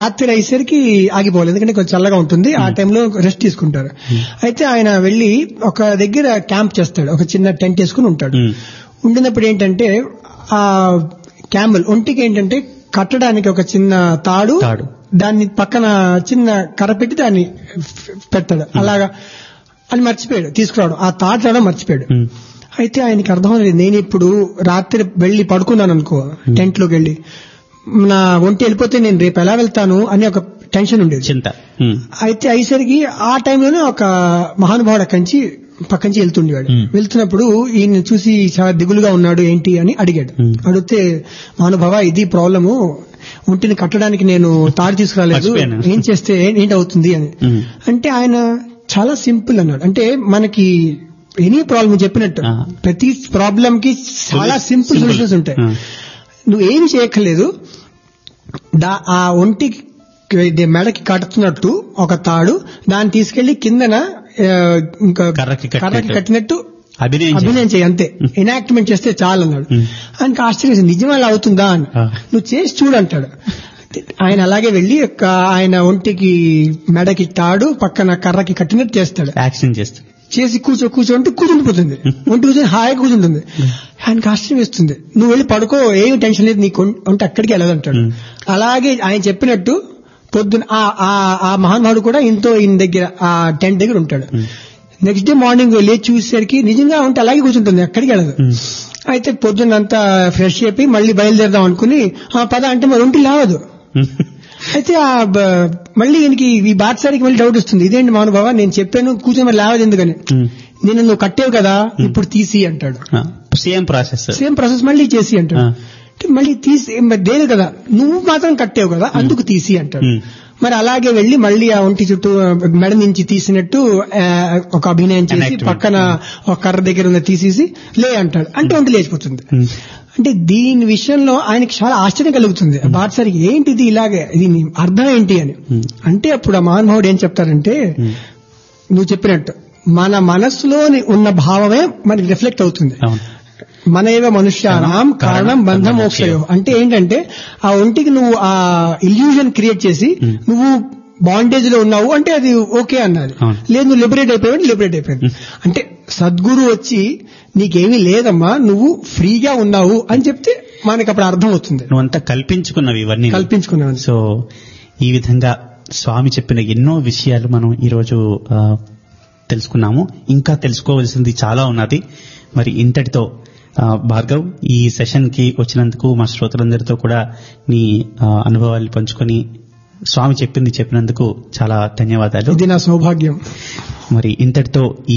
రాత్రి అయ్యేసరికి ఆగిపోవాలి ఎందుకంటే కొంచెం చల్లగా ఉంటుంది ఆ టైంలో రెస్ట్ తీసుకుంటారు అయితే ఆయన వెళ్ళి ఒక దగ్గర క్యాంప్ చేస్తాడు ఒక చిన్న టెంట్ వేసుకుని ఉంటాడు ఉమ్. ఉండినప్పుడు ఏంటంటే ఆ క్యామెల్ ఒంటికి ఏంటంటే కట్టడానికి ఒక చిన్న తాడు తాడు. దాన్ని పక్కన చిన్న కర్ర పెట్టి దాన్ని ఫ్- పెడతాడు అలాగా అది మర్చిపోయాడు తీసుకురావడం ఆ తాడు రావడం మర్చిపోయాడు ఉమ్. అయితే ఆయనకి అర్థం లేదు నేను ఇప్పుడు రాత్రి వెళ్లి పడుకున్నాను అనుకో టెంట్ లోకి వెళ్ళి నా ఒంటి వెళ్ళిపోతే నేను రేపు ఎలా వెళ్తాను అని ఒక టెన్షన్ ఉండేది చింత ఉమ్. అయితే అయ్యేసరికి ఆ టైంలోనే ఒక మహానుభావుడు అక్కడి నుంచి పక్క నుంచి వెళ్తుండేవాడు Hmm. వెళ్తున్నప్పుడు ఈయన చూసి చాలా దిగులుగా ఉన్నాడు ఏంటి అని అడిగాడు Hmm. అడిగితే మహానుభావ ఇది ప్రాబ్లము ఒంటిని కట్టడానికి నేను తాడు తీసుకురాలేదు మర్చిపోయాను. ఏం చేస్తే ఏంటి అవుతుంది అని Hmm. అంటే ఆయన చాలా సింపుల్ అన్నాడు అంటే మనకి ఎనీ ప్రాబ్లం చెప్పినట్టు Ah. ప్రతి ప్రాబ్లం కి చాలా సింపుల్ Simple. సొల్యూషన్స్ ఉంటాయి Ah. నువ్వు ఏమి చేయక్కర్లేదు దా ఆ ఒంటికి ఇది మెడకి కట్టుతున్నట్టు ఒక తాడు దాన్ని తీసుకెళ్లి కిందన ఆ, ఇంకా కర్రకి కట్టినట్టు. కర్రకి కట్టినట్టు అభినయం చేయి. అభినయం చేయి అంతే ఎనాక్ట్మెంట్ చేస్తే చాలు అన్నాడు Hmm. ఆయనకి ఆశ్చర్యం నిజం అలా అవుతుందా అని Ah. నువ్వు చేసి చూడు అంటాడు ఆయన అలాగే వెళ్లి ఒక ఆయన ఒంటికి మెడకి తాడు పక్కన కర్రకి కట్టినట్టు చేస్తాడు యాక్షన్ చేస్తుంది చేసి కూర్చో కూర్చో అంటే కూర్చుండిపోతుంది ఒంటి కూర్చొని హాయిగా కూర్చుంటుంది ఆయనకి ఆశ్చర్యం వేస్తుంది నువ్వు వెళ్ళి పడుకో ఏం టెన్షన్ లేదు నీకు ఒం- ఒంటి అక్కడికి వెళ్ళదంటాడు Hmm. అలాగే ఆయన చెప్పినట్టు పొద్దున ఆ- ఆ- ఆ మహానుభావుడు కూడా ఇంతో ఈయన దగ్గర ఆ టెంట్ దగ్గర ఉంటాడు నెక్స్ట్ డే మార్నింగ్ వెళ్ళి చూసేసరికి నిజంగా ఉంటే అలాగే కూర్చుంటుంది ఎక్కడికి వెళ్ళదు ఉమ్. అయితే పొద్దున్నంతా ఫ్రెష్ అయిపోయి మళ్ళీ బయలుదేరదాం అనుకుని ఆ పద అంటే మరి ఒంటి లేవదు ఉమ్. అయితే ఆ బ- మళ్ళీ ఈయనకి ఈ బాటసారికి మళ్ళీ డౌట్ వస్తుంది ఇదేంటి మహానుభావ నేను చెప్పాను కూర్చొని మరి లేవదు ఎందుకని ఉమ్. నేను నువ్వు కట్టేవు కదా ఇప్పుడు తీసి అంటాడు ఆ. సేమ్ ప్రాసెస్ సేమ్ ప్రాసెస్ మళ్ళీ చేసి అంటాడు ఆ. అంటే మళ్ళీ తీసి మరి దేని కదా నువ్వు మాత్రం కట్టేవు కదా అందుకు తీసి అంటాడు ఉమ్. మరి అలాగే వెళ్లి మళ్ళీ ఆ ఒంటి చుట్టూ మెడ నుంచి తీసినట్టు ఆ, ఒక అభినయం చేసి Enactment. పక్కన ఒక కర్ర దగ్గర ఉన్న తీసేసి లే అంటాడు అంటే ఒంటి లేచిపోతుంది ఉమ్. అంటే దీని విషయంలో ఆయనకి చాలా ఆశ్చర్యం కలుగుతుంది బాటసారి ఏంటిది ఇలాగే దీని అర్థం ఏంటి అని Hmm. అంటే అప్పుడు ఆ మహానుభావుడు ఏం చెప్తారంటే ఉమ్. నువ్వు చెప్పినట్టు మన మనస్సులోని ఉన్న భావమే మనకి రిఫ్లెక్ట్ అవుతుంది అవును మన ఏవ మనుష్యానాం కారణం బంధ మోక్షయో అంటే ఏంటంటే ఆ ఒంటికి నువ్వు ఆ ఇల్యూజన్ క్రియేట్ చేసి Hmm. నువ్వు బాండేజ్ లో ఉన్నావు అంటే అది ఓకే అన్నది అవును. లేదు నువ్వు లిబరేట్ అయిపోయావు లిబరేట్ అయిపోయింది అంటే సద్గురు వచ్చి నీకేమీ లేదమ్మా నువ్వు ఫ్రీగా ఉన్నావు అని చెప్తే మనకి అప్పుడు అర్థం అవుతుంది నువ్వంతా కల్పించుకున్నవి ఇవన్నీ కల్పించుకున్నాను సో ఈ విధంగా స్వామి చెప్పిన ఎన్నో విషయాలు మనం ఈరోజు ఆ, తెలుసుకున్నాము ఇంకా తెలుసుకోవాల్సింది చాలా ఉన్నది మరి ఇంతటితో ఆ, భార్గవ్ ఈ సెషన్ కి వచ్చినందుకు మా శ్రోతలందరితో కూడా నీ ఆ, అనుభవాలు పంచుకొని స్వామి చెప్పింది చెప్పినందుకు చాలా ధన్యవాదాలు ఇది నా సౌభాగ్యం మరి ఇంతటితో ఈ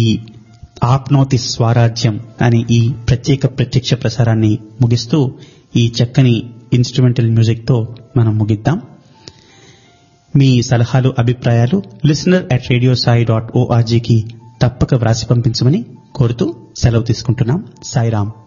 ఆప్నోతి స్వరాజ్యం అనే ఈ ప్రత్యేక ప్రత్యక్ష ప్రసారాన్ని ముగిస్తూ ఈ చక్కని ఇన్స్ట్రుమెంటల్ మ్యూజిక్ తో మనం ముగిద్దాం మీ సలహాలు అభిప్రాయాలు listener at radio Sai dot ఓఆర్జీకి తప్పక వ్రాసి పంపించమని కోరుతూ సెలవు తీసుకుంటున్నాం సాయిరామ్